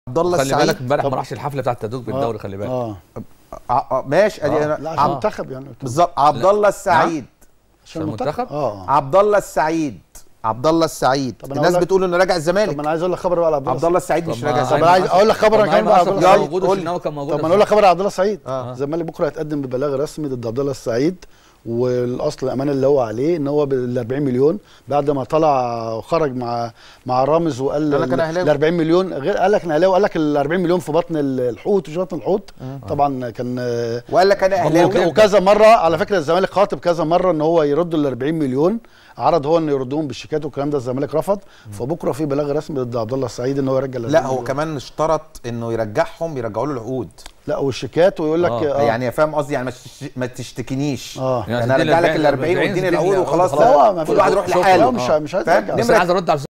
عبد الله خلي بالك السعيد امبارح ما طب- راحش الحفله بتاعت التدويج بالدوري خلي بالك اه ع- آه، ماشي ادي آه. أنا- لا عشان عب- المنتخب يعني بالظبط عبد الله السعيد عشان المنتخب؟ اه عبد الله السعيد عبد الله السعيد طب أنا الناس أقول لك- بتقول انه راجع طب الزمالك ما انا عايز اقول لك خبر بقى على عبد عبد الله الله السعيد مش طب ما راجع طب الزمالك انا عايز اقول لك خبر طب انا كمان ما بقى أشرف عبد كان الله موجود قول لي. والشناوي كان موجود طب ما انا اقول لك خبر على عبد الله السعيد آه. الزمالك بكره هيتقدم ببلاغ رسمي ضد عبد الله السعيد والاصل الامانه اللي هو عليه ان هو بال 40 مليون بعد ما طلع وخرج مع مع رامز وقال قال لك أنا أهلاوي. ال 40 مليون غير قال لك انا اهلاوي قال لك ال 40 مليون في بطن الحوت مش بطن الحوت طبعا كان آه، وقال لك انا هم اهلاوي كده. وكذا مره على فكره الزمالك خاطب كذا مره ان هو يرد ال 40 مليون عرض هو انه يردهم بالشيكات والكلام ده الزمالك رفض فبكره في بلاغ رسمي ضد عبد الله السعيد ان هو يرجع ال 40 لا هو مليون. كمان اشترط انه يرجعهم يرجعوا له العقود لا والشيكات ويقول لك آه. آه. يعني فاهم قصدي يعني ما تشت- ما تشتكينيش اه يعني انا تديني ارجع لك ال 40 40 واديني تديني العقود العقود وخلاص خلاص. لا لا هو ما كل واحد يروح شوف، لحاله لا مش مش عايز فاهم؟ يرجع. بس نمرة- انا عايز ارد على